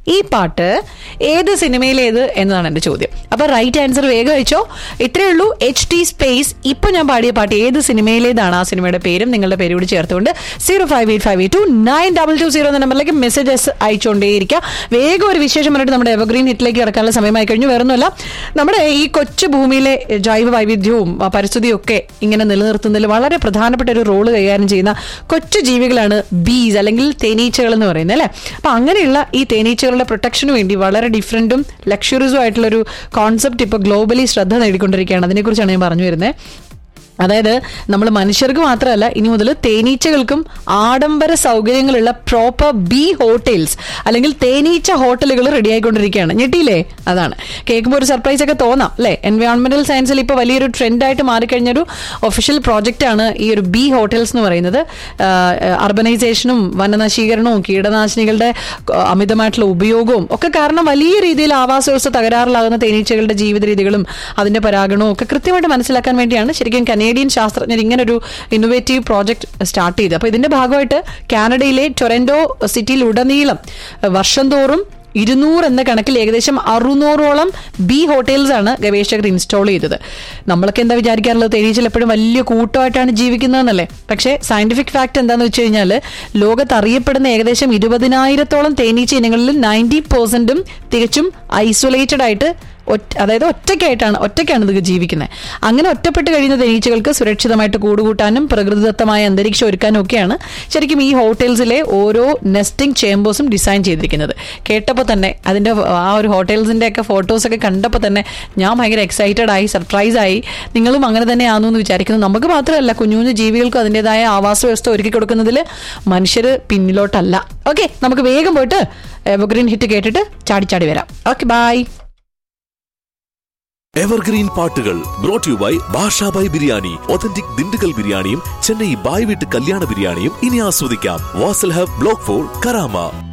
ഈ പാട്ട് ഏത് സിനിമയിലേത് എന്നതാണ് എന്റെ ചോദ്യം അപ്പൊ റൈറ്റ് ആൻസർ വേഗം അയച്ചോ ഇത്രയേ ഉള്ളൂ എച്ച് ടി സ്പേസ് ഇപ്പൊ ഞാൻ പാടിയ പാട്ട് ഏത് സിനിമയിലേതാണ് ആ സിനിമയുടെ പേരും നിങ്ങളുടെ പേരും കൂടി ചേർത്തുകൊണ്ട് zero five eight five eight two nine double two zero എന്ന നമ്പറിലേക്ക് മെസ്സേജസ് അയച്ചുകൊണ്ടേയിരിക്കുക വേഗം ഒരു വിശേഷം പറഞ്ഞിട്ട് നമ്മുടെ എവർഗ്രീൻ ഹിറ്റിലേക്ക് കിടക്കാനുള്ള സമയമായി കഴിഞ്ഞു വേറൊന്നുമല്ല നമ്മുടെ ഈ കൊച്ചു ഭൂമിയിലെ ജൈവ വൈവിധ്യവും ആ, പരിസ്ഥിതിയും ഒക്കെ ഇങ്ങനെ നിലനിർത്തുന്നതിൽ വളരെ പ്രധാനപ്പെട്ട ഒരു റോള് കൈകാര്യം ചെയ്യുന്ന കൊച്ചു ജീവികളാണ് ബീസ് അല്ലെങ്കിൽ തേനീച്ചകൾ എന്ന് പറയുന്നത് അല്ലേ അപ്പൊ അങ്ങനെയുള്ള ഈ തേനീച്ചകളുടെ പ്രൊട്ടക്ഷന് വേണ്ടി വളരെ ഡിഫറെന്റും ലക്ഷറീസും ആയിട്ടുള്ള ഒരു കോൺസെപ്റ്റ് ഇപ്പോൾ ഗ്ലോബലി ശ്രദ്ധ നേടിക്കൊണ്ടിരിക്കുകയാണ് അതിനെക്കുറിച്ചാണ് ഞാൻ പറഞ്ഞു വരുന്നത് അതായത് നമ്മൾ മനുഷ്യർക്ക് മാത്രമല്ല ഇനി മുതൽ തേനീച്ചകൾക്കും ആഡംബര സൗകര്യങ്ങളുള്ള പ്രോപ്പർ ബി ഹോട്ടൽസ് അല്ലെങ്കിൽ തേനീച്ച ഹോട്ടലുകൾ റെഡി ആയിക്കൊണ്ടിരിക്കുകയാണ് ഞെട്ടിയില്ലേ അതാണ് കേൾക്കുമ്പോൾ ഒരു സർപ്രൈസ് ഒക്കെ തോന്നാം അല്ലേ എൻവയോൺമെന്റൽ സയൻസിൽ ഇപ്പോൾ വലിയൊരു ട്രെൻഡായിട്ട് മാറിക്കഴിഞ്ഞൊരു ഒഫീഷ്യൽ പ്രോജക്റ്റ് ആണ് ഈ ഒരു ബി ഹോട്ടൽസ് എന്ന് പറയുന്നത് അർബനൈസേഷനും വനനശീകരണവും കീടനാശിനികളുടെ ആ, അമിതമായിട്ടുള്ള ഉപയോഗവും ഒക്കെ കാരണം വലിയ രീതിയിൽ ആവാസ വ്യവസ്ഥ തകരാറിലാകുന്ന തേനീച്ചകളുടെ ജീവിത രീതികളും അതിന്റെ പരാഗണവും ഒക്കെ കൃത്യമായിട്ട് മനസ്സിലാക്കാൻ വേണ്ടിയാണ് ശരിക്കും കനേഡിയൻ ശാസ്ത്രജ്ഞർ ഇങ്ങനെ ഒരു ഇന്നോവേറ്റീവ് പ്രോജക്റ്റ് സ്റ്റാർട്ട് ചെയ്തത് അപ്പോൾ ഇതിന്റെ ഭാഗമായിട്ട് കാനഡയിലെ ടൊറന്റോ സിറ്റിയിൽ ഉടനീളം വർഷം തോറും ഇരുന്നൂറ് എന്ന കണക്കിൽ ഏകദേശം അറുന്നൂറോളം ബി ഹോട്ടൽസ് ആണ് ഗവേഷകർ ഇൻസ്റ്റാൾ ചെയ്തത് നമ്മളൊക്കെ എന്താ വിചാരിക്കാറുള്ളത് തേനീച്ചൽ എപ്പോഴും വലിയ കൂട്ടമായിട്ടാണ് ജീവിക്കുന്നതെന്നല്ലേ പക്ഷേ സയന്റിഫിക് ഫാക്ട് എന്താന്ന് വെച്ച് കഴിഞ്ഞാൽ ലോകത്ത് അറിയപ്പെടുന്ന ഏകദേശം ഇരുപതിനായിരത്തോളം തേനീച്ച ഇനങ്ങളിൽ നയൻറ്റി പെർസെന്റും തികച്ചും ഐസൊലേറ്റഡ് ആയിട്ട് ഒറ്റ അതായത് ഒറ്റയ്ക്കായിട്ടാണ് ഒറ്റയ്ക്കാണ് ഇത് ജീവിക്കുന്നത് അങ്ങനെ ഒറ്റപ്പെട്ട് കഴിയുന്ന തേനീച്ചകൾക്ക് സുരക്ഷിതമായിട്ട് കൂടുകൂട്ടാനും പ്രകൃതിദത്തമായ അന്തരീക്ഷം ഒരുക്കാനും ഒക്കെയാണ് ശരിക്കും ഈ ഹോട്ടൽസിലെ ഓരോ നെസ്റ്റിംഗ് ചേമ്പേഴ്സും ഡിസൈൻ ചെയ്തിരിക്കുന്നത് കേട്ടപ്പോൾ തന്നെ അതിന്റെ ആ ഒരു ഹോട്ടൽസിന്റെ ഒക്കെ ഫോട്ടോസ് ഒക്കെ കണ്ടപ്പോൾ തന്നെ ഞാൻ ഭയങ്കര എക്സൈറ്റഡ് ആയി സർപ്രൈസ് ആയി നിങ്ങളും അങ്ങനെ തന്നെ ആണെന്ന് എന്ന് വിചാരിക്കുന്നു നമുക്ക് മാത്രമല്ല കുഞ്ഞു കുഞ്ഞു ജീവികൾക്കും അതിൻ്റെതായ ആവാസ വ്യവസ്ഥ ഒരുക്കി കൊടുക്കുന്നതിൽ മനുഷ്യർ പിന്നിലോട്ടല്ല ഓക്കെ നമുക്ക് വേഗം പോയിട്ട് എവർഗ്രീൻ ഹിറ്റ് കേട്ടിട്ട് ചാടി ചാടി വരാം ഓക്കെ ബൈ എവർഗ്രീൻ പാട്ടുകൾ brought you by Bashabhai biryani authentic Dindigul ബിരിയാണിയും ചെന്നൈ ബായ് വീട്ട് കല്യാണ ബിരിയാണിയും ഇനി ആസ്വദിക്കാം Vasal hub block four Karama